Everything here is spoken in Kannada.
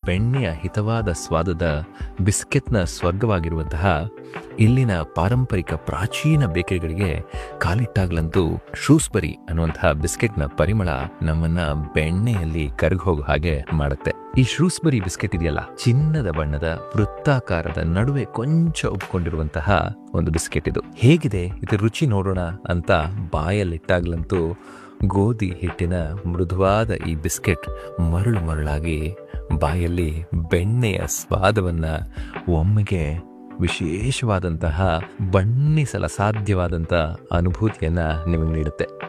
ಬೆಣ್ಣೆಯ ಹಿತವಾದ ಸ್ವಾದದ ಬಿಸ್ಕೆಟ್ನ ಸ್ವರ್ಗವಾಗಿರುವಂತಹ ಇಲ್ಲಿನ ಪಾರಂಪರಿಕ ಪ್ರಾಚೀನ ಬೇಕರಿಗಳಿಗೆ ಕಾಲಿಟ್ಟಾಗ್ಲಂತೂ ಶೂಸ್ಬರಿ ಅನ್ನುವಂತಹ ಬಿಸ್ಕೆಟ್ನ ಪರಿಮಳ ನಮ್ಮನ್ನ ಬೆಣ್ಣೆಯಲ್ಲಿ ಕರಗೋಗೋ ಹಾಗೆ ಮಾಡುತ್ತೆ ಈ ಶ್ರೂಸ್ಬರಿ ಬಿಸ್ಕೆಟ್ ಇದೆಯಲ್ಲ ಚಿನ್ನದ ಬಣ್ಣದ ವೃತ್ತಾಕಾರದ ನಡುವೆ ಕೊಂಚ ಉಪ್ಕೊಂಡಿರುವಂತಹ ಒಂದು ಬಿಸ್ಕೆಟ್ ಇದು ಹೇಗಿದೆ ಇದು ರುಚಿ ನೋಡೋಣ ಅಂತ ಬಾಯಲ್ಲಿಟ್ಟಾಗ್ಲಂತೂ ಗೋಧಿ ಹಿಟ್ಟಿನ ಮೃದುವಾದ ಈ ಬಿಸ್ಕೆಟ್ ಮರಳು ಮರಳಾಗಿ ಬಾಯಲ್ಲಿ ಬೆಣ್ಣೆಯ ಸ್ವಾದವನ್ನ ಒಮ್ಮೆಗೆ ವಿಶೇಷವಾದಂತಹ ಬಣ್ಣಿಸಲ ಸಾಧ್ಯವಾದಂತಹ ಅನುಭೂತಿಯನ್ನ ನಿಮಗೆ ನೀಡುತ್ತೆ